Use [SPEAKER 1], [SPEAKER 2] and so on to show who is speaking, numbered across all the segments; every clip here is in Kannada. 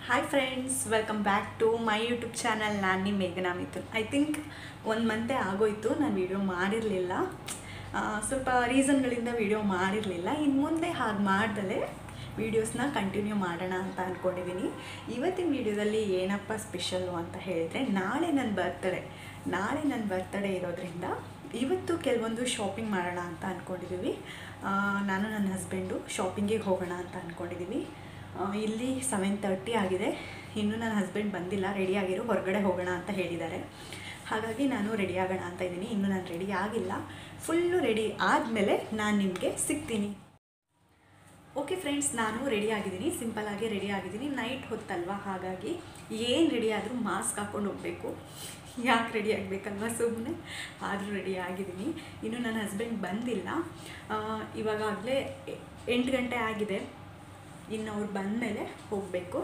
[SPEAKER 1] Hi friends welcome back to my YouTube channel ನಾನು ನಿಮ್ಮ ಮೇಘನಾ ಮಿಥುನ್ ಐ ಥಿಂಕ್ ಒಂದು ಮಂತೆ ಆಗೋಯ್ತು ನಾನು ವೀಡಿಯೋ ಮಾಡಿರಲಿಲ್ಲ ಸ್ವಲ್ಪ ರೀಸನ್ಗಳಿಂದ ವೀಡಿಯೋ ಮಾಡಿರಲಿಲ್ಲ ಇನ್ನು ಮುಂದೆ ಹಾಗೆ ಮಾಡ್ದಲೇ ವೀಡಿಯೋಸ್ನ ಕಂಟಿನ್ಯೂ ಮಾಡೋಣ ಅಂತ ಅಂದ್ಕೊಂಡಿದ್ದೀನಿ ಇವತ್ತಿನ ವೀಡಿಯೋದಲ್ಲಿ ಏನಪ್ಪ ಸ್ಪೆಷಲ್ಲು ಅಂತ ಹೇಳಿದರೆ ನಾಳೆ ನನ್ನ ಬರ್ತ್ಡೇ ನಾಳೆ ನನ್ನ ಬರ್ತ್ಡೇ ಇರೋದ್ರಿಂದ ಇವತ್ತು ಕೆಲವೊಂದು ಶಾಪಿಂಗ್ ಮಾಡೋಣ ಅಂತ ಅಂದ್ಕೊಂಡಿದ್ದೀವಿ ಆ, ನಾನು ನನ್ನ ಹಸ್ಬೆಂಡು ಶಾಪಿಂಗಿಗೆ ಹೋಗೋಣ ಅಂತ ಅಂದ್ಕೊಂಡಿದ್ದೀವಿ ಆ, ಇಲ್ಲಿ ಸೆವೆನ್ ತರ್ಟಿ ಆಗಿದೆ ಇನ್ನೂ ನನ್ನ ಹಸ್ಬೆಂಡ್ ಬಂದಿಲ್ಲ ರೆಡಿ ಆಗಿರೋ ಹೊರಗಡೆ ಹೋಗೋಣ ಅಂತ ಹೇಳಿದ್ದಾರೆ ಹಾಗಾಗಿ ನಾನು ರೆಡಿ ಆಗೋಣ ಅಂತ ಇದ್ದೀನಿ ಇನ್ನೂ ನಾನು ರೆಡಿ ಆಗಿಲ್ಲ ಫುಲ್ಲು ರೆಡಿ ಆದಮೇಲೆ ನಾನು ನಿಮಗೆ ಸಿಗ್ತೀನಿ ಓಕೆ ಫ್ರೆಂಡ್ಸ್ ನಾನು ರೆಡಿ ಆಗಿದ್ದೀನಿ ಸಿಂಪಲ್ಲಾಗಿ ರೆಡಿ ಆಗಿದ್ದೀನಿ ನೈಟ್ ಹೊತ್ತಲ್ವಾ ಹಾಗಾಗಿ ಏನು ರೆಡಿ ಆದರೂ ಮಾಸ್ಕ್ ಹಾಕ್ಕೊಂಡು ಹೋಗಬೇಕು ಯಾಕೆ ರೆಡಿ ಆಗಬೇಕಲ್ವ ಸುಮ್ಮನೆ ಆದರೂ ರೆಡಿ ಆಗಿದ್ದೀನಿ ಇನ್ನು ನನ್ನ ಹಸ್ಬೆಂಡ್ ಬಂದಿಲ್ಲ ಆ, ಇವಾಗಾಗಲೇ ಎಂಟು ಗಂಟೆ ಆಗಿದೆ ಇನ್ನು ಅವ್ರು ಬಂದಮೇಲೆ ಹೋಗಬೇಕು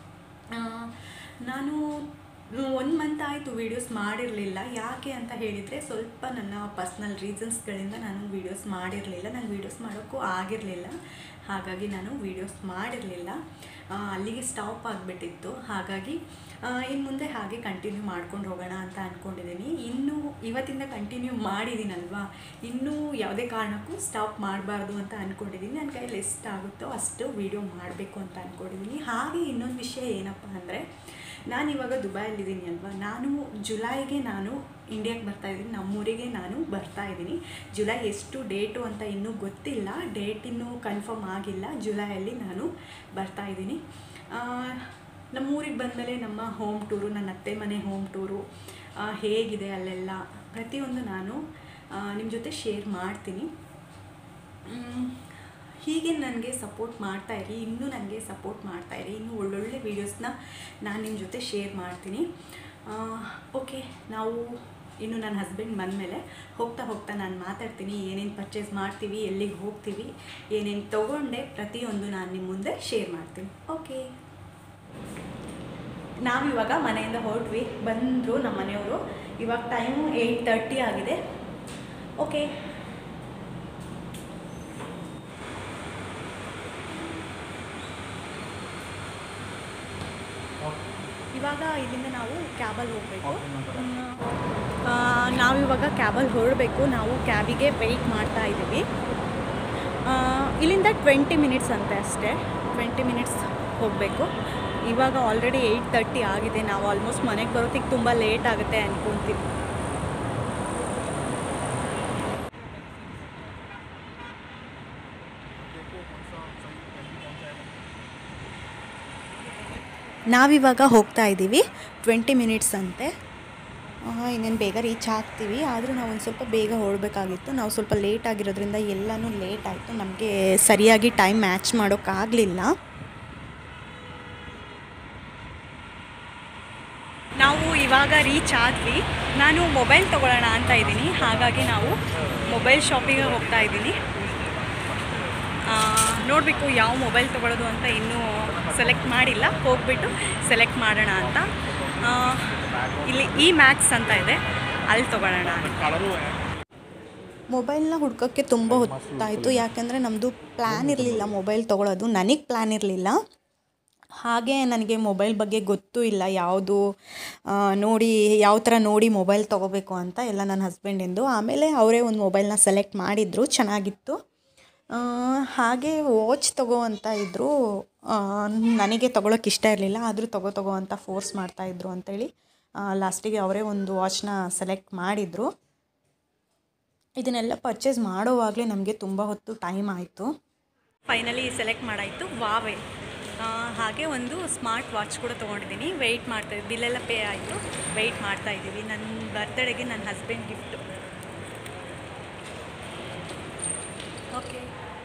[SPEAKER 1] ನಾನು ಒಂದು ಮಂತ್ ಆಯಿತು ವೀಡಿಯೋಸ್ ಮಾಡಿರಲಿಲ್ಲ ಯಾಕೆ ಅಂತ ಹೇಳಿದರೆ ಸ್ವಲ್ಪ ನನ್ನ ಪರ್ಸ್ನಲ್ ರೀಸನ್ಸ್ಗಳಿಂದ ನಾನು ವೀಡಿಯೋಸ್ ಮಾಡಿರಲಿಲ್ಲ ನಂಗೆ ವೀಡಿಯೋಸ್ ಮಾಡೋಕ್ಕೂ ಆಗಿರಲಿಲ್ಲ ಹಾಗಾಗಿ ನಾನು ವೀಡಿಯೋಸ್ ಮಾಡಿರಲಿಲ್ಲ ಅಲ್ಲಿಗೆ ಸ್ಟಾಪ್ ಆಗಿಬಿಟ್ಟಿತ್ತು ಹಾಗಾಗಿ ಇನ್ನು ಮುಂದೆ ಹಾಗೆ ಕಂಟಿನ್ಯೂ ಮಾಡ್ಕೊಂಡು ಹೋಗೋಣ ಅಂತ ಅಂದ್ಕೊಂಡಿದ್ದೀನಿ ಇನ್ನೂ ಇವತ್ತಿಂದ ಕಂಟಿನ್ಯೂ ಮಾಡಿದ್ದೀನಲ್ವಾ ಇನ್ನೂ ಯಾವುದೇ ಕಾರಣಕ್ಕೂ ಸ್ಟಾಪ್ ಮಾಡಬಾರ್ದು ಅಂತ ಅಂದ್ಕೊಂಡಿದ್ದೀನಿ ನನ್ನ ಕೈಯಲ್ಲಿ ಎಷ್ಟಾಗುತ್ತೋ ಅಷ್ಟು ವೀಡಿಯೋ ಮಾಡಬೇಕು ಅಂತ ಅಂದ್ಕೊಂಡಿದ್ದೀನಿ ಹಾಗೆ ಇನ್ನೊಂದು ವಿಷಯ ಏನಪ್ಪ ಅಂದರೆ ನಾನು ಇವಾಗ ದುಬೈಯಲ್ಲಿದ್ದೀನಿ ಅಲ್ವಾ ನಾನು ಜುಲೈಗೆ ನಾನು ಇಂಡಿಯಾಗೆ ಬರ್ತಾ ಇದ್ದೀನಿ ನಮ್ಮೂರಿಗೆ ನಾನು ಬರ್ತಾ ಇದ್ದೀನಿ ಜುಲೈ ಎಷ್ಟು ಡೇಟು ಅಂತ ಇನ್ನೂ ಗೊತ್ತಿಲ್ಲ ಡೇಟ್ ಇನ್ನೂ ಕನ್ಫರ್ಮ್ ಆಗಿಲ್ಲ ಜುಲೈಯಲ್ಲಿ ನಾನು ಬರ್ತಾ ಇದ್ದೀನಿ ಆ, ನಮ್ಮೂರಿಗೆ ಬಂದಮೇಲೆ ನಮ್ಮ ಹೋಮ್ ಟೂರು ನನ್ನ ಅತ್ತೆ ಮನೆ ಹೋಮ್ ಟೂರು ಆ, ಹೇಗಿದೆ ಅಲ್ಲೆಲ್ಲ ಪ್ರತಿಯೊಂದು ನಾನು ನಿಮ್ಮ ಜೊತೆ ಶೇರ್ ಮಾಡ್ತೀನಿ ಮ್, ಹೀಗೆ ನನಗೆ ಸಪೋರ್ಟ್ ಮಾಡ್ತಾ ಇರಿ ಇನ್ನೂ ನನಗೆ ಸಪೋರ್ಟ್ ಮಾಡ್ತಾ ಇರಿ ಇನ್ನೂ ಒಳ್ಳೊಳ್ಳೆ ವೀಡಿಯೋಸ್ನ ನಾನು ನಿಮ್ಮ ಜೊತೆ ಶೇರ್ ಮಾಡ್ತೀನಿ ಓಕೆ ನಾವು ಇನ್ನು ನನ್ನ ಹಸ್ಬೆಂಡ್ ಬಂದಮೇಲೆ ಹೋಗ್ತಾ ಹೋಗ್ತಾ ನಾನು ಮಾತಾಡ್ತೀನಿ ಏನೇನು ಪರ್ಚೇಸ್ ಮಾಡ್ತೀವಿ ಎಲ್ಲಿಗೆ ಹೋಗ್ತೀವಿ ಏನೇನು ತೊಗೊಂಡೆ ಪ್ರತಿಯೊಂದು ನಾನು ನಿಮ್ಮ ಮುಂದೆ ಶೇರ್ ಮಾಡ್ತೀನಿ ಓಕೆ ನಾವಿವಾಗ ಮನೆಯಿಂದ ಹೊರಟ್ವಿ ಬಂದರು ನಮ್ಮ ಮನೆಯವರು ಇವಾಗ ಟೈಮು ಏಯ್ಟ್ ತರ್ಟಿ ಆಗಿದೆ ಓಕೆ ಇವಾಗ ಇಲ್ಲಿಂದ ನಾವು ಕ್ಯಾಬಲ್ಲಿ ಹೋಗಬೇಕು ನಾವಿವಾಗ ಕ್ಯಾಬಲ್ಲಿ ಹೊರಡಬೇಕು ನಾವು ಕ್ಯಾಬಿಗೆ ವೆಯ್ಟ್ ಮಾಡ್ತಾ ಇದ್ದೀವಿ ಆ, ಇಲ್ಲಿಂದ ಟ್ವೆಂಟಿ ಮಿನಿಟ್ಸ್ ಅಂತೆ ಅಷ್ಟೇ ಟ್ವೆಂಟಿ ಮಿನಿಟ್ಸ್ ಹೋಗಬೇಕು ಇವಾಗ ಆಲ್ರೆಡಿ ಏಯ್ಟ್ ತರ್ಟಿ ಆಗಿದೆ ನಾವು ಆಲ್ಮೋಸ್ಟ್ ಮನೆಗೆ ಬರೋತ್ತಿಗೆ ತುಂಬ ಲೇಟ್ ಆಗುತ್ತೆ ಅಂದ್ಕೊತೀವಿ ನಾವಿವಾಗ ಹೋಗ್ತಾ ಇದ್ದೀವಿ ಟ್ವೆಂಟಿ ಮಿನಿಟ್ಸ್ ಅಂತೆ ಇನ್ನೇನು ಬೇಗ ರೀಚ್ ಆಗ್ತೀವಿ ಆದರೂ ನಾವು ಒಂದು ಸ್ವಲ್ಪ ಬೇಗ ಹೊರಡಬೇಕಾಗಿತ್ತು ನಾವು ಸ್ವಲ್ಪ ಲೇಟ್ ಆಗಿರೋದ್ರಿಂದ ಎಲ್ಲನೂ ಲೇಟ್ ಆಯಿತು ನಮಗೆ ಸರಿಯಾಗಿ ಟೈಮ್ ಮ್ಯಾಚ್ ಮಾಡೋಕ್ಕಾಗಲಿಲ್ಲ ನಾವು ಇವಾಗ ರೀಚ್ ಆದ್ವಿ ನಾನು ಮೊಬೈಲ್ ತೊಗೊಳ್ಳೋಣ ಅಂತ ಇದ್ದೀನಿ ಹಾಗಾಗಿ ನಾವು ಮೊಬೈಲ್ ಶಾಪಿಗೆ ಹೋಗ್ತಾ ಇದ್ದೀನಿ ನೋಡಬೇಕು ಯಾವ ಮೊಬೈಲ್ ತೊಗೊಳ್ಳೋದು ಅಂತ ಇನ್ನೂ ಸೆಲೆಕ್ಟ್ ಮಾಡಿಲ್ಲ ಹೋಗ್ಬಿಟ್ಟು ಸೆಲೆಕ್ಟ್ ಮಾಡೋಣ ಅಂತ ಆ, ಇಲ್ಲಿ ಇ ಮ್ಯಾಕ್ಸ್ ಅಂತ ಇದೆ ಅಲ್ಲಿ ತೊಗೊಳ್ಳೋಣ ಮೊಬೈಲ್ನ ಹುಡ್ಕೋಕ್ಕೆ ತುಂಬ ಹೊತ್ತಾಯಿತು ಯಾಕಂದರೆ ನಮ್ಮದು ಪ್ಲ್ಯಾನ್ ಇರಲಿಲ್ಲ ಮೊಬೈಲ್ ತೊಗೊಳೋದು ನನಗೆ ಪ್ಲ್ಯಾನ್ ಇರಲಿಲ್ಲ ಹಾಗೆ ನನಗೆ ಮೊಬೈಲ್ ಬಗ್ಗೆ ಗೊತ್ತೂ ಇಲ್ಲ ಯಾವುದು ಆ, ನೋಡಿ ಯಾವ ಥರ ನೋಡಿ ಮೊಬೈಲ್ ತೊಗೋಬೇಕು ಅಂತ ಎಲ್ಲ ನನ್ನ ಹಸ್ಬೆಂಡಿಂದು ಆಮೇಲೆ ಅವರೇ ಒಂದು ಮೊಬೈಲ್ನ ಸೆಲೆಕ್ಟ್ ಮಾಡಿದರು ಚೆನ್ನಾಗಿತ್ತು ಆ, ಹಾಗೆ ವಾಚ್ ತಗೋ ಅಂತ ಇದ್ದರು ನನಗೆ ತೊಗೊಳಕ್ಕೆ ಇಷ್ಟ ಇರಲಿಲ್ಲ ಆದರೂ ತಗೋ ತಗೋ ಅಂತ ಫೋರ್ಸ್ ಮಾಡ್ತಾಯಿದ್ರು ಅಂತೇಳಿ ಲಾಸ್ಟಿಗೆ ಅವರೇ ಒಂದು ವಾಚ್ನ ಸೆಲೆಕ್ಟ್ ಮಾಡಿದರು ಇದನ್ನೆಲ್ಲ ಪರ್ಚೇಸ್ ಮಾಡೋವಾಗಲೇ ನಮಗೆ ತುಂಬ ಹೊತ್ತು ಟೈಮ್ ಆಯಿತು ಫೈನಲಿ ಸೆಲೆಕ್ಟ್ ಮಾಡಾಯಿತು ವಾವೆ ಆ, ಹಾಗೆ ಒಂದು ಸ್ಮಾರ್ಟ್ ವಾಚ್ ಕೂಡ ತೊಗೊಂಡಿದ್ದೀನಿ ವೆಯ್ಟ್ ಮಾಡ್ತಾ ಬಿಲ್ಲೆಲ್ಲ ಪೇ ಆಯಿತು ವೆಯ್ಟ್ ಮಾಡ್ತಾ ಇದ್ದೀವಿ ನನ್ನ ಬರ್ತ್ಡೇಗೆ ನನ್ನ ಹಸ್ಬೆಂಡ್ ಗಿಫ್ಟು ಓಕೆ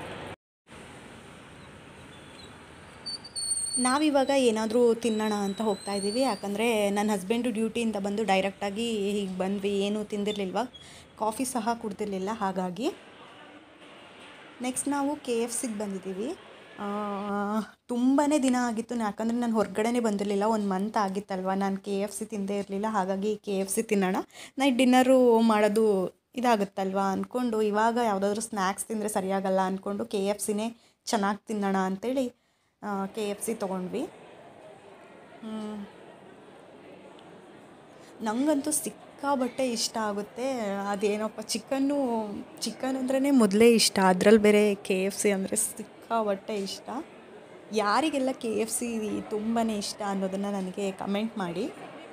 [SPEAKER 1] ನಾವಿವಾಗ ಏನಾದರೂ ತಿನ್ನೋಣ ಅಂತ ಹೋಗ್ತಾ ಇದ್ದೀವಿ ಯಾಕಂದರೆ ನನ್ನ ಹಸ್ಬೆಂಡು ಡ್ಯೂಟಿಯಿಂದ ಬಂದು ಡೈರೆಕ್ಟಾಗಿ ಹೀಗೆ ಬಂದ್ವಿ ಏನೂ ತಿಂದಿರಲಿಲ್ವ ಕಾಫಿ ಸಹ ಕುಡ್ದಿರಲಿಲ್ಲ ಹಾಗಾಗಿ ನೆಕ್ಸ್ಟ್ ನಾವು ಕೆ ಎಫ್ ಸಿಗೆ ಬಂದಿದ್ದೀವಿ ತುಂಬಾ ದಿನ ಆಗಿತ್ತು ಯಾಕಂದರೆ ನಾನು ಹೊರಗಡೆನೇ ಬಂದಿರಲಿಲ್ಲ ಒಂದು ಮಂತ್ ಆಗಿತ್ತಲ್ವ ನಾನು ಕೆ ಎಫ್ ಸಿ ತಿಂದೇ ಇರಲಿಲ್ಲ ಹಾಗಾಗಿ ಕೆ ಎಫ್ ಸಿ ತಿನ್ನೋಣ ನೈಟ್ ಡಿನ್ನರು ಮಾಡೋದು ಇದಾಗುತ್ತಲ್ವ ಅಂದ್ಕೊಂಡು ಇವಾಗ ಯಾವುದಾದ್ರೂ ಸ್ನ್ಯಾಕ್ಸ್ ತಿಂದರೆ ಸರಿಯಾಗಲ್ಲ ಅಂದ್ಕೊಂಡು ಕೆ ಎಫ್ ಸಿನೇ ಚೆನ್ನಾಗಿ ತಿನ್ನೋಣ ಅಂಥೇಳಿ ಕೆ ಎಫ್ ಸಿ ತೊಗೊಂಡ್ವಿ ನನಗಂತೂ ಸಿಕ್ಕಾಬಟ್ಟೆ ಇಷ್ಟ ಆಗುತ್ತೆ ಅದೇನಪ್ಪ ಚಿಕನ್ನು ಚಿಕನ್ ಅಂದ್ರೇ ಮೊದಲೇ ಇಷ್ಟ ಅದ್ರಲ್ಲಿ ಬೇರೆ ಕೆ ಎಫ್ ಸಿ ಅಂದರೆ ಸಿಕ್ಕಾಬಟ್ಟೆ ಇಷ್ಟ ಯಾರಿಗೆಲ್ಲ ಕೆ ಎಫ್ ಸಿ ತುಂಬಾ ಇಷ್ಟ ಅನ್ನೋದನ್ನು ನನಗೆ ಕಮೆಂಟ್ ಮಾಡಿ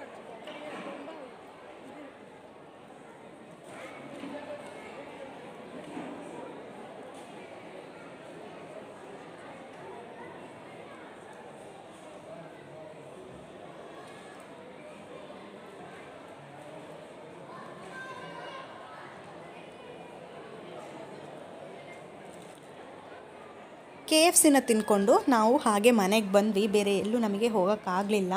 [SPEAKER 1] ಕೆ ಎಫ್ ಸಿನ ತಿನ್ಕೊಂಡು ನಾವು ಹಾಗೆ ಮನೆಗೆ ಬಂದ್ವಿ ಬೇರೆ ಎಲ್ಲೂ ನಮಗೆ ಹೋಗೋಕ್ಕಾಗಲಿಲ್ಲ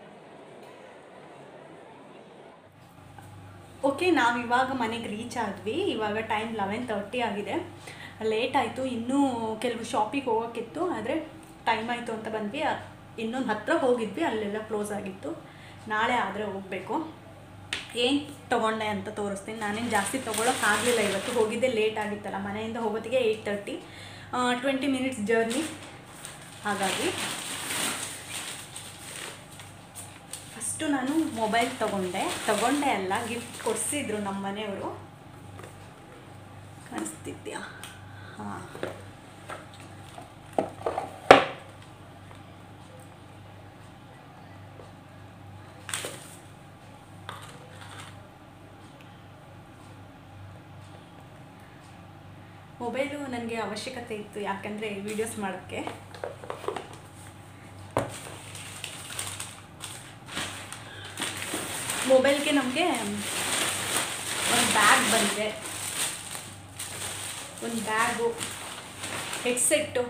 [SPEAKER 1] ಓಕೆ ನಾವು ಇವಾಗ ಮನೆಗೆ ರೀಚ್ ಆದ್ವಿ ಇವಾಗ ಟೈಮ್ ಲೆವೆನ್ ತರ್ಟಿ ಆಗಿದೆ ಲೇಟ್ ಆಯಿತು ಇನ್ನೂ ಕೆಲವು ಶಾಪಿಗೆ ಹೋಗೋಕ್ಕಿತ್ತು ಆದರೆ ಟೈಮ್ ಆಯಿತು ಅಂತ ಬಂದ್ವಿ ಇನ್ನೊಂದು ಹತ್ತಿರ ಹೋಗಿದ್ವಿ ಅಲ್ಲೆಲ್ಲ ಕ್ಲೋಸ್ ಆಗಿತ್ತು ನಾಳೆ ಆದರೆ ಹೋಗಬೇಕು ಏನು ತೊಗೊಂಡೆ ಅಂತ ತೋರಿಸ್ತೀನಿ ನಾನೇನು ಜಾಸ್ತಿ ತೊಗೊಳಕ್ಕಾಗಲಿಲ್ಲ ಇವತ್ತು ಹೋಗಿದ್ದೆ ಲೇಟ್ ಆಗಿತ್ತಲ್ಲ ಮನೆಯಿಂದ ಹೋಗೋತ್ತಿಗೆ eight thirty twenty minutes journey ಹಾಗಾಗಿ ಫಸ್ಟು ನಾನು ಮೊಬೈಲ್ ತೊಗೊಂಡೆ ತೊಗೊಂಡೆ ಅಲ್ಲ ಗಿಫ್ಟ್ ಕೊಡಿಸಿದ್ರು ನಮ್ಮ ಮನೆಯವರು ಕಾಣಿಸ್ತಿದ್ಯಾ ಹಾಂ ಮೊಬೈಲು ನನಗೆ ಅವಶ್ಯಕತೆ ಇತ್ತು ಯಾಕಂದರೆ ವೀಡಿಯೋಸ್ ಮಾಡೋಕ್ಕೆ ಮೊಬೈಲ್ಗೆ ನಮಗೆ ಒಂದು ಬ್ಯಾಗ್ ಬಂದಿದೆ ಒಂದು ಬ್ಯಾಗು ಹೆಡ್ಸೆಟ್ಟು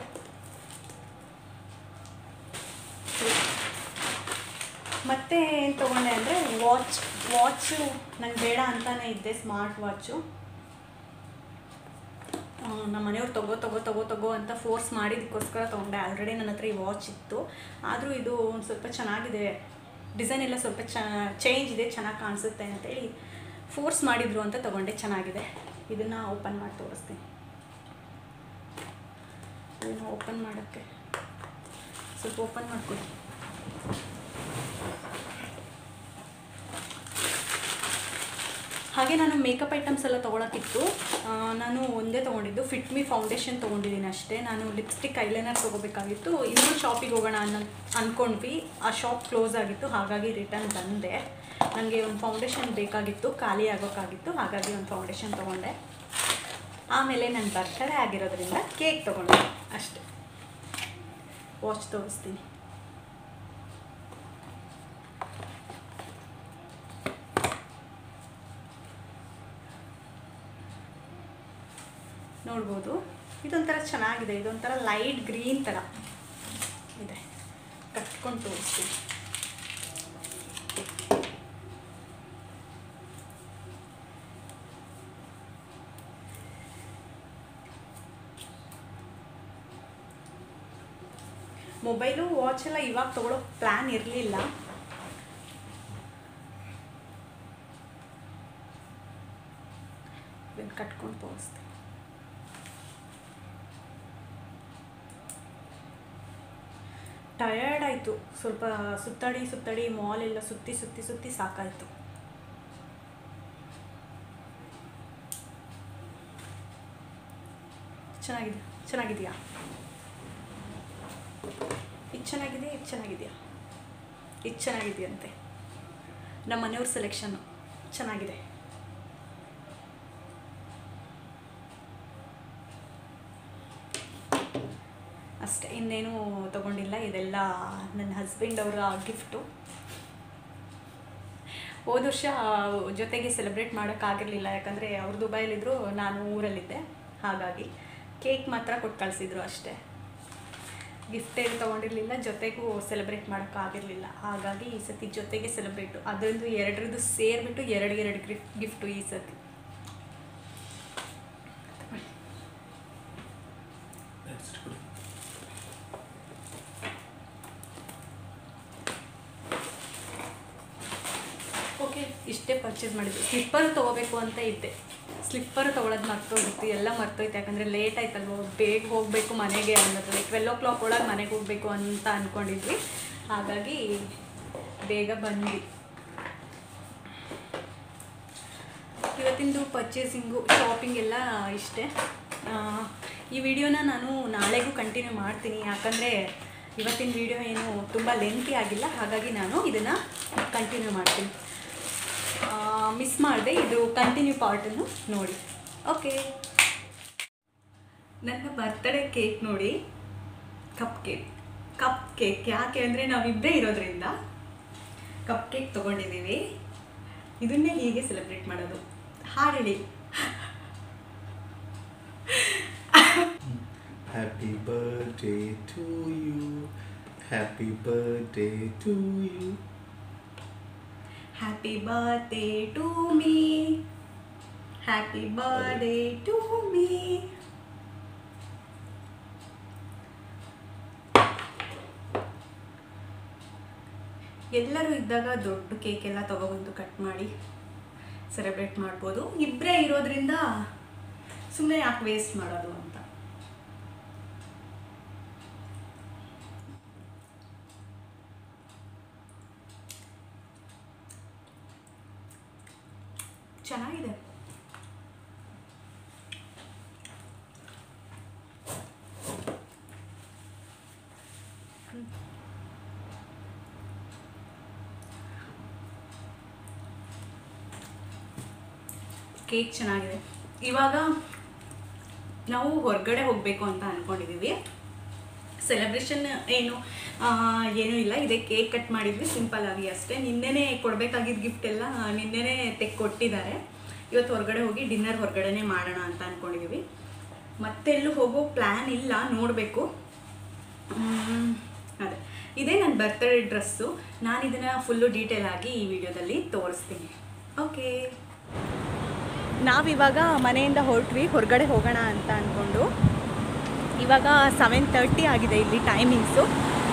[SPEAKER 1] ಮತ್ತೆ ಏನು ತೊಗೊಂಡೆ ಅಂದರೆ ವಾಚ್ ವಾಚು ನಂಗೆ ಬೇಡ ಅಂತಾನೆ ಇದ್ದೆ ಸ್ಮಾರ್ಟ್ ವಾಚು ನಮ್ಮ ಮನೆಯವ್ರು ತಗೋ ತಗೋ ತಗೋ ತಗೋ ಅಂತ ಫೋರ್ಸ್ ಮಾಡಿದ್ದಕ್ಕೋಸ್ಕರ ತೊಗೊಂಡೆ ಆಲ್ರೆಡಿ ನನ್ನ ಹತ್ರ ಈ ವಾಚ್ ಇತ್ತು ಆದರೂ ಇದು ಒಂದು ಸ್ವಲ್ಪ ಚೆನ್ನಾಗಿದೆ ಡಿಸೈನ್ ಎಲ್ಲ ಸ್ವಲ್ಪ ಚ ಚೇಂಜ್ ಇದೆ ಚೆನ್ನಾಗಿ ಕಾಣಿಸುತ್ತೆ ಅಂತೇಳಿ ಫೋರ್ಸ್ ಮಾಡಿದ್ರು ಅಂತ ತೊಗೊಂಡೆ ಚೆನ್ನಾಗಿದೆ ಇದನ್ನು ಓಪನ್ ಮಾಡಿ ತೋರಿಸ್ತೀನಿ ಇದನ್ನು ಓಪನ್ ಮಾಡೋಕ್ಕೆ ಸ್ವಲ್ಪ ಓಪನ್ ಮಾಡ್ಕೊಡಿ ಹಾಗೆ ನಾನು ಮೇಕಪ್ ಐಟಮ್ಸ್ ಎಲ್ಲ ತೊಗೊಳಕ್ಕಿತ್ತು ಆ, ನಾನು ಒಂದೇ ತೊಗೊಂಡಿದ್ದು ಫಿಟ್ ಮಿ ಫೌಂಡೇಶನ್ ತೊಗೊಂಡಿದ್ದೀನಿ ಅಷ್ಟೇ ನಾನು ಲಿಪ್ಸ್ಟಿಕ್ ಐಲೈನರ್ ತೊಗೋಬೇಕಾಗಿತ್ತು ಇನ್ನೊಂದು ಶಾಪಿಗೆ ಹೋಗೋಣ ಅನ್ನೋ ಅಂದ್ಕೊಂಡ್ವಿ ಆ ಶಾಪ್ ಕ್ಲೋಸ್ ಆಗಿತ್ತು ಹಾಗಾಗಿ ರಿಟರ್ನ್ ಬಂದೆ ನನಗೆ ಒಂದು ಫೌಂಡೇಶನ್ ಬೇಕಾಗಿತ್ತು ಖಾಲಿ ಆಗೋಕ್ಕಾಗಿತ್ತು ಹಾಗಾಗಿ ಒಂದು ಫೌಂಡೇಶನ್ ತೊಗೊಂಡೆ ಆಮೇಲೆ ನನ್ನ ಬರ್ತಡೇ ಆಗಿರೋದ್ರಿಂದ ಕೇಕ್ ತೊಗೊಂಡೆ ಅಷ್ಟೆ ವಾಚ್ ತೋರಿಸ್ತೀನಿ ನೋಡ್ಬೋದು ಇದೊಂಥರ ಚೆನ್ನಾಗಿದೆ ಇದೊಂಥರ ಲೈಟ್ ಗ್ರೀನ್ ಥರ ಇದೆ ಕಟ್ಕೊಂಡು ತೋರಿಸ್ತೀನಿ ಮೊಬೈಲು ವಾಚ್ ಎಲ್ಲ ಇವಾಗ ತೊಗೊಳೋ ಪ್ಲ್ಯಾನ್ ಇರಲಿಲ್ಲ ಇದನ್ನು ಕಟ್ಕೊಂಡು ತೋರಿಸ್ತೀನಿ ಟಯರ್ಡ್ ಆಯಿತು ಸ್ವಲ್ಪ ಸುತ್ತಾಡಿ ಸುತ್ತಾಡಿ ಮಾಲ್ ಎಲ್ಲ ಸುತ್ತಿ ಸುತ್ತಿ ಸುತ್ತಿ ಸಾಕಾಯಿತು ಚೆನ್ನಾಗಿದೆ ಚೆನ್ನಾಗಿದೆಯಾ ಇದು ಚೆನ್ನಾಗಿದೆ ಇದು ಚೆನ್ನಾಗಿದೆಯಾ ಇದು ಚೆನ್ನಾಗಿದೆಯಂತೆ ನಮ್ಮ ಮನೆಯವ್ರ ಸೆಲೆಕ್ಷನ್ನು ಚೆನ್ನಾಗಿದೆ ಅಷ್ಟೇ ಇನ್ನೇನು ತಗೊಂಡಿಲ್ಲ ಇದೆಲ್ಲ ನನ್ನ ಹಸ್ಬೆಂಡ್ ಅವರ ಗಿಫ್ಟು ಹೋದ ವರ್ಷ ಜೊತೆಗೆ ಸೆಲೆಬ್ರೇಟ್ ಮಾಡೋಕ್ಕಾಗಿರಲಿಲ್ಲ ಯಾಕಂದರೆ ಅವ್ರು ದುಬೈಲಿದ್ದರು ನಾನು ಊರಲ್ಲಿದ್ದೆ ಹಾಗಾಗಿ ಕೇಕ್ ಮಾತ್ರ ಕೊಟ್ಟು ಕಳಿಸಿದ್ರು ಅಷ್ಟೇ ಗಿಫ್ಟ್ ಏನು ತೊಗೊಂಡಿರಲಿಲ್ಲ ಜೊತೆಗೂ ಸೆಲೆಬ್ರೇಟ್ ಮಾಡೋಕ್ಕಾಗಿರಲಿಲ್ಲ ಹಾಗಾಗಿ ಈ ಸತಿ ಜೊತೆಗೆ ಸೆಲೆಬ್ರೇಟು ಅದೊಂದು ಎರಡರದ್ದು ಸೇರಿಬಿಟ್ಟು ಎರಡು ಎರಡು ಗಿಫ್ಟ್ ಗಿಫ್ಟು ಈ ಸತಿ ಓಕೆ ಇಷ್ಟೇ ಪರ್ಚೇಸ್ ಮಾಡಿದ್ದು ಸ್ಲಿಪ್ಪರ್ ತೊಗೋಬೇಕು ಅಂತ ಇದ್ದೆ ಸ್ಲಿಪ್ಪರ್ ತೊಗೊಳೋದು ಮರ್ತೋಗಿತ್ತು ಎಲ್ಲ ಮರ್ತೋಯ್ತು ಯಾಕಂದರೆ ಲೇಟ್ ಆಯ್ತಲ್ವ ಬೇಗ ಹೋಗಬೇಕು ಮನೆಗೆ ಅನ್ನೋದು ಟ್ವೆಲ್ ಓ ಕ್ಲಾಕ್ ಒಳಗೆ ಮನೆಗೆ ಹೋಗಬೇಕು ಅಂತ ಅಂದ್ಕೊಂಡಿದ್ವಿ ಹಾಗಾಗಿ ಬೇಗ ಬಂದ್ವಿ ಇವತ್ತಿಂದು ಪರ್ಚೇಸಿಂಗು ಶಾಪಿಂಗ್ ಎಲ್ಲ ಇಷ್ಟೇ ಆ, ಈ ವಿಡಿಯೋನ ನಾನು ನಾಳೆಗೂ ಕಂಟಿನ್ಯೂ ಮಾಡ್ತೀನಿ ಯಾಕಂದರೆ ಇವತ್ತಿನ ವಿಡಿಯೋ ಏನು ತುಂಬ ಲೆಂತಿ ಆಗಿಲ್ಲ ಹಾಗಾಗಿ ನಾನು ಇದನ್ನು ಕಂಟಿನ್ಯೂ ಮಾಡ್ತೀನಿ ಮಿಸ್ ಮಾಡಿದೆ ಇದು ಕಂಟಿನ್ಯೂ ಪಾರ್ಟನ್ನು ನೋಡಿ ಓಕೆ ನನ್ನ ಬರ್ತ್ಡೇ ಕೇಕ್ ನೋಡಿ ಕಪ್ ಕೇಕ್ ಕಪ್ ಕೇಕ್ ಯಾಕೆ ಅಂದರೆ ನಾವಿಬ್ಬರೇ ಇರೋದ್ರಿಂದ ಕಪ್ ಕೇಕ್ ತೊಗೊಂಡಿದ್ದೀವಿ ಇದನ್ನೇ ಹೀಗೆ ಸೆಲೆಬ್ರೇಟ್ ಮಾಡೋದು ಹಾಡು ಹೇಳಿ
[SPEAKER 2] Happy birthday to you. Happy birthday to you.
[SPEAKER 1] Happy birthday to me happy birthday to me ಎಲ್ಲರೂ ಇದ್ದಾಗ ದೊಡ್ಡ ಕೇಕ್ ಎಲ್ಲ ತಗೊಬಂದು ಕಟ್ ಮಾಡಿ ಸೆಲೆಬ್ರೇಟ್ ಮಾಡ್ಬೋದು ಇಬ್ಬರೇ ಇರೋದ್ರಿಂದ ಸುಮ್ಮನೆ ಯಾಕೆ ವೇಸ್ಟ್ ಮಾಡೋದು ಅಂತ ಚೆನ್ನಾಗಿದೆ ಕೇಕ್ ಚೆನ್ನಾಗಿದೆ ಇವಾಗ ನಾವು ಹೊರಗಡೆ ಹೋಗಬೇಕು ಅಂತ ಅಂದ್ಕೊಂಡಿದ್ದೀವಿ ಸೆಲೆಬ್ರೇಷನ್ ಏನು ಆ, ಏನೂ ಇಲ್ಲ ಇದೇ ಕೇಕ್ ಕಟ್ ಮಾಡಿದ್ವಿ ಸಿಂಪಲ್ ಆಗಿ ಅಷ್ಟೇ ನಿನ್ನೆನೇ ಕೊಡಬೇಕಾಗಿದ್ದ ಗಿಫ್ಟ್ ಎಲ್ಲ ನಿನ್ನೆನೇ ತೆಗೆ ಕೊಟ್ಟಿದ್ದಾರೆ ಇವತ್ತು ಹೊರಗಡೆ ಹೋಗಿ ಡಿನ್ನರ್ ಹೊರಗಡೆನೇ ಮಾಡೋಣ ಅಂತ ಅಂದ್ಕೊಂಡಿದ್ದೀವಿ ಮತ್ತೆಲ್ಲೂ ಹೋಗೋ ಪ್ಲ್ಯಾನ್ ಇಲ್ಲ ನೋಡಬೇಕು ಅದೇ ಇದೇ ನನ್ನ ಬರ್ತ್ಡೇ ಡ್ರೆಸ್ಸು ನಾನು ಇದನ್ನು ಫುಲ್ಲು ಡೀಟೇಲ್ ಆಗಿ ಈ ವಿಡಿಯೋದಲ್ಲಿ ತೋರಿಸ್ತೀನಿ ಓಕೆ ನಾವಿವಾಗ ಮನೆಯಿಂದ ಹೊರಟ್ವಿ ಹೊರಗಡೆ ಹೋಗೋಣ ಅಂತ ಅಂದ್ಕೊಂಡು ಇವಾಗ ಸೆವೆನ್ ತರ್ಟಿ ಆಗಿದೆ ಇಲ್ಲಿ ಟೈಮಿಂಗ್ಸು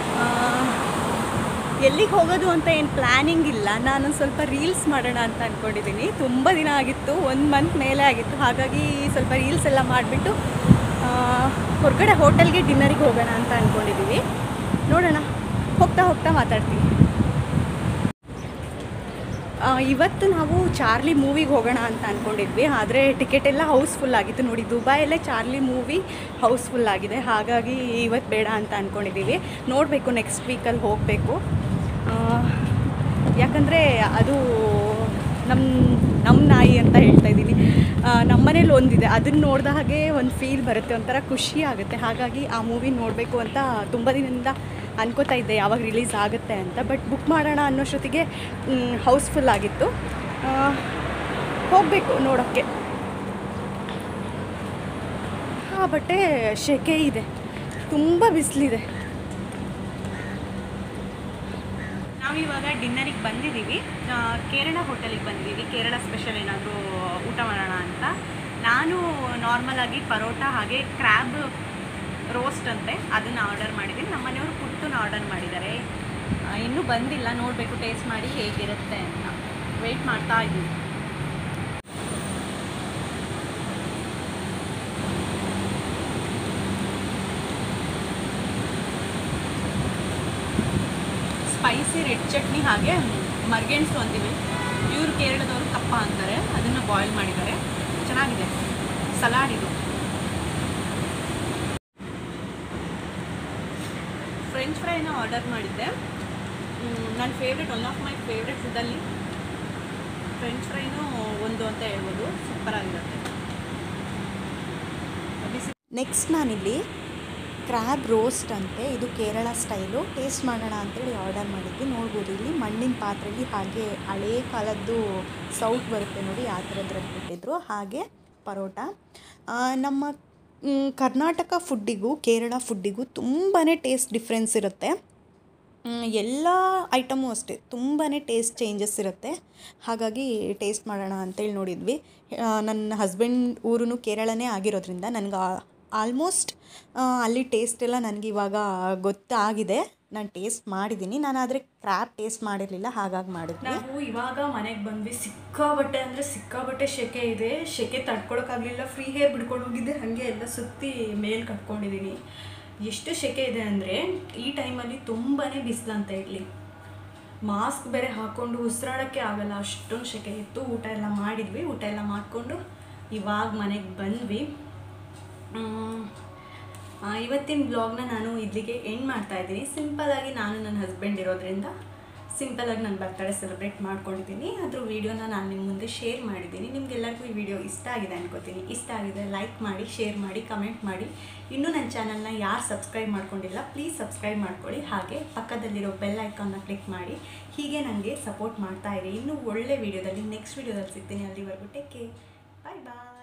[SPEAKER 1] ಎಲ್ಲಿಗೆ ಹೋಗೋದು ಅಂತ ಏನು ಪ್ಲ್ಯಾನಿಂಗ್ ಇಲ್ಲ ನಾನು ಸ್ವಲ್ಪ ರೀಲ್ಸ್ ಮಾಡೋಣ ಅಂತ ಅಂದ್ಕೊಂಡಿದ್ದೀನಿ ತುಂಬ ದಿನ ಆಗಿತ್ತು ಒಂದು ಮಂತ್ ಮೇಲೆ ಆಗಿತ್ತು ಹಾಗಾಗಿ ಸ್ವಲ್ಪ ರೀಲ್ಸ್ ಎಲ್ಲ ಮಾಡಿಬಿಟ್ಟು ಹೊರಗಡೆ ಹೋಟೆಲ್ಗೆ ಡಿನ್ನರಿಗೆ ಹೋಗೋಣ ಅಂತ ಅಂದ್ಕೊಂಡಿದ್ದೀವಿ ನೋಡೋಣ ಹೋಗ್ತಾ ಹೋಗ್ತಾ ಮಾತಾಡ್ತೀನಿ ಆ, ಇವತ್ತು ನಾವು ಚಾರ್ಲಿ ಮೂವಿಗೆ ಹೋಗೋಣ ಅಂತ ಅಂದ್ಕೊಂಡಿದ್ವಿ ಆದರೆ ಟಿಕೆಟ್ ಎಲ್ಲ ಹೌಸ್ಫುಲ್ ಆಗಿತ್ತು ನೋಡಿ ದುಬೈಯಲ್ಲೇ ಚಾರ್ಲಿ ಮೂವಿ ಹೌಸ್ಫುಲ್ ಆಗಿದೆ ಹಾಗಾಗಿ ಇವತ್ತು ಬೇಡ ಅಂತ ಅಂದ್ಕೊಂಡಿದ್ದೀವಿ ನೋಡಬೇಕು ನೆಕ್ಸ್ಟ್ ವೀಕಲ್ಲಿ ಹೋಗಬೇಕು ಯಾಕಂದರೆ ಅದು ನಮ್ಮ ನಮ್ಮ ನಾಯಿ ಅಂತ ಹೇಳ್ತಾ ಇದ್ದೀನಿ ನಮ್ಮ ಮನೇಲಿ ಒಂದಿದೆ ಅದನ್ನು ನೋಡಿದ ಹಾಗೆ ಒಂದು ಫೀಲ್ ಬರುತ್ತೆ ಒಂಥರ ಖುಷಿ ಆಗುತ್ತೆ ಹಾಗಾಗಿ ಆ ಮೂವಿ ನೋಡಬೇಕು ಅಂತ ತುಂಬ ದಿನದಿಂದ ಅನ್ಕೋತಾ ಇದ್ದೆ ಯಾವಾಗ ರಿಲೀಸ್ ಆಗುತ್ತೆ ಅಂತ ಬಟ್ ಬುಕ್ ಮಾಡೋಣ ಅನ್ನೋಷ್ಟೊತ್ತಿಗೆ ಹೌಸ್ಫುಲ್ ಆಗಿತ್ತು ಹೋಗಬೇಕು ನೋಡೋಕ್ಕೆ ಆ ಬಟ್ಟೆ ಶೆಕೆ ಇದೆ ತುಂಬ ಬಿಸಿಲಿದೆ ನಾವಿವಾಗ ಡಿನ್ನರಿಗೆ ಬಂದಿದ್ದೀವಿ ಆ, ಕೇರಳ ಹೋಟೆಲಿಗೆ ಬಂದಿದ್ದೀವಿ ಕೇರಳ ಸ್ಪೆಷಲ್ ಏನಾದರೂ ಊಟ ಮಾಡೋಣ ಅಂತ ನಾನು ನಾರ್ಮಲ್ ಆಗಿ ಪರೋಟ ಹಾಗೆ ಕ್ರ್ಯಾಬ್ ರೋಸ್ಟ್ ಅಂತೆ ಅದನ್ನು ಆರ್ಡರ್ ಮಾಡಿದ್ದೀನಿ ನಮ್ಮ ಮನೆಯವರು ಪುಟ್ಟನ್ನ ಆರ್ಡರ್ ಮಾಡಿದ್ದಾರೆ ಆ, ಇನ್ನೂ ಬಂದಿಲ್ಲ ನೋಡಬೇಕು ಟೇಸ್ಟ್ ಮಾಡಿ ಹೇಗಿರುತ್ತೆ ಅಂತ ವೆಯ್ಟ್ ಮಾಡ್ತಾ ಇದ್ದೀವಿ ಸ್ಪೈಸಿ ರೆಡ್ ಚಟ್ನಿ ಹಾಗೆ ಮರ್ಗೆಣ್ಸು ಅಂತೀವಿ ಇವರು ಕೇರಳದವರು ಕಪ್ಪ ಅಂತಾರೆ ಅದನ್ನು ಬಾಯ್ಲ್ ಮಾಡಿದ್ದಾರೆ ಚೆನ್ನಾಗಿದೆ ಸಲಾಡ್ ಇದು ಫ್ರೆಂಚ್ ಫ್ರೈನ ಆರ್ಡರ್ ಮಾಡಿದ್ದೆ ನನ್ನ favourite one of my favourite ಫುಡ್ಡಲ್ಲಿ ಫ್ರೆಂಚ್ ಫ್ರೈನೂ ಒಂದು ಅಂತ ಹೇಳ್ಬೋದು ಸೂಪರಾಗಿರುತ್ತೆ ಬಿಸಿ
[SPEAKER 3] ನೆಕ್ಸ್ಟ್ ನಾನಿಲ್ಲಿ ಕ್ರ್ಯಾಬ್ ರೋಸ್ಟ್ ಅಂತೆ ಇದು ಕೇರಳ ಸ್ಟೈಲು ಟೇಸ್ಟ್ ಮಾಡೋಣ ಅಂತೇಳಿ ಆರ್ಡರ್ ಮಾಡಿದ್ವಿ ನೋಡ್ಬೋದು ಇಲ್ಲಿ ಮಣ್ಣಿನ ಪಾತ್ರೆಯಲ್ಲಿ ಹಾಗೆ ಹಳೇ ಕಾಲದ್ದು ಸೌಟ್ ಬರುತ್ತೆ ನೋಡಿ ಆ ಥರದ್ರಲ್ಲಿ ಕೊಟ್ಟಿದ್ರು ಹಾಗೆ ಪರೋಟ ಆ, ನಮ್ಮ ಮ್, ಕರ್ನಾಟಕ ಫುಡ್ಡಿಗೂ ಕೇರಳ ಫುಡ್ಡಿಗೂ ತುಂಬಾ ಟೇಸ್ಟ್ ಡಿಫ್ರೆನ್ಸ್ ಇರುತ್ತೆ ಮ್, ಎಲ್ಲ ಐಟಮು ಅಷ್ಟೇ ತುಂಬಾ ಟೇಸ್ಟ್ ಚೇಂಜಸ್ ಇರುತ್ತೆ ಹಾಗಾಗಿ ಟೇಸ್ಟ್ ಮಾಡೋಣ ಅಂತೇಳಿ ನೋಡಿದ್ವಿ ಆ, ನನ್ನ ಹಸ್ಬೆಂಡ್ ಊರು ಕೇರಳನೇ ಆಗಿರೋದ್ರಿಂದ ನನಗೆ ಆಲ್ಮೋಸ್ಟ್ ಅಲ್ಲಿ ಟೇಸ್ಟ್ ಎಲ್ಲ ನನಗೆ ಇವಾಗ ಗೊತ್ತಾಗಿದೆ ನಾನು ಟೇಸ್ಟ್ ಮಾಡಿದ್ದೀನಿ ನಾನು ಆದರೆ ಕ್ರ್ಯಾಬ್ ಟೇಸ್ಟ್ ಮಾಡಿರಲಿಲ್ಲ ಹಾಗಾಗಿ ಮಾಡಿದ್ವಿ
[SPEAKER 1] ನಾವು ಇವಾಗ ಮನೆಗೆ ಬಂದ್ವಿ ಸಿಕ್ಕಾಬಟ್ಟೆ ಅಂದರೆ ಸಿಕ್ಕಾಬಟ್ಟೆ ಶೆಕೆ ಇದೆ ಶೆಕೆ ತಡ್ಕೊಳಕ್ಕಾಗಲಿಲ್ಲ ಫ್ರೀ ಹೇರ್ ಬಿಡ್ಕೊಂಡು ಹೋಗಿದ್ದೆ ಹಾಗೆ ಎಲ್ಲ ಸುತ್ತಿ ಮೇಲ್ ಕಟ್ಕೊಂಡಿದ್ದೀನಿ ಎಷ್ಟು ಶೆಕೆ ಇದೆ ಅಂದರೆ ಈ ಟೈಮಲ್ಲಿ ತುಂಬಾ ಬಿಸಿಲಂತ ಇಲ್ಲಿ ಮಾಸ್ಕ್ ಬೇರೆ ಹಾಕ್ಕೊಂಡು ಉಸಿರಾಡೋಕ್ಕೆ ಆಗಲ್ಲ ಅಷ್ಟೊಂದು ಸೆಕೆ ಇತ್ತು ಊಟ ಎಲ್ಲ ಮಾಡಿದ್ವಿ ಊಟ ಎಲ್ಲ ಮಾಡಿಕೊಂಡು ಇವಾಗ ಮನೆಗೆ ಬಂದ್ವಿ ಮ್, ಆ, ಇವತ್ತಿನ ಬ್ಲಾಗ್ನ ನಾನು ಇಲ್ಲಿಗೆ ಎಂಡ್ ಮಾಡ್ತಾ ಇದ್ದೀನಿ ಸಿಂಪಲಾಗಿ ನಾನು ನನ್ನ ಹಸ್ಬೆಂಡ್ ಇರೋದ್ರಿಂದ ಸಿಂಪಲಾಗಿ ನನ್ನ ಬರ್ತಡೇ ಸೆಲೆಬ್ರೇಟ್ ಮಾಡ್ಕೊಂಡಿದ್ದೀನಿ ಅದ್ರ ವೀಡಿಯೋನ ನಾನು ನಿಮ್ಮ ಮುಂದೆ ಶೇರ್ ಮಾಡಿದ್ದೀನಿ ನಿಮ್ಗೆಲ್ಲರಿಗೂ ಈ ವಿಡಿಯೋ ಇಷ್ಟ ಆಗಿದೆ ಅನ್ಕೋತೀನಿ ಇಷ್ಟ ಆಗಿದೆ ಲೈಕ್ ಮಾಡಿ ಶೇರ್ ಮಾಡಿ ಕಮೆಂಟ್ ಮಾಡಿ ಇನ್ನೂ ನನ್ನ ಚಾನಲ್ನ ಯಾರು ಸಬ್ಸ್ಕ್ರೈಬ್ ಮಾಡ್ಕೊಂಡಿಲ್ಲ ಪ್ಲೀಸ್ ಸಬ್ಸ್ಕ್ರೈಬ್ ಮಾಡ್ಕೊಳ್ಳಿ ಹಾಗೆ ಪಕ್ಕದಲ್ಲಿರೋ ಬೆಲ್ ಐಕಾನ್ನ ಕ್ಲಿಕ್ ಮಾಡಿ ಹೀಗೆ ನನಗೆ ಸಪೋರ್ಟ್ ಮಾಡ್ತಾ ಇರಿ ಇನ್ನೂ ಒಳ್ಳೆ ವೀಡಿಯೋದಲ್ಲಿ ನೆಕ್ಸ್ಟ್ ವೀಡಿಯೋದಲ್ಲಿ ಸಿಗ್ತೀನಿ ಅಲ್ಲಿವರೆಗೂ ಟೇಕ್ ಕೇರ್ ಬಾಯ್ ಬಾಯ್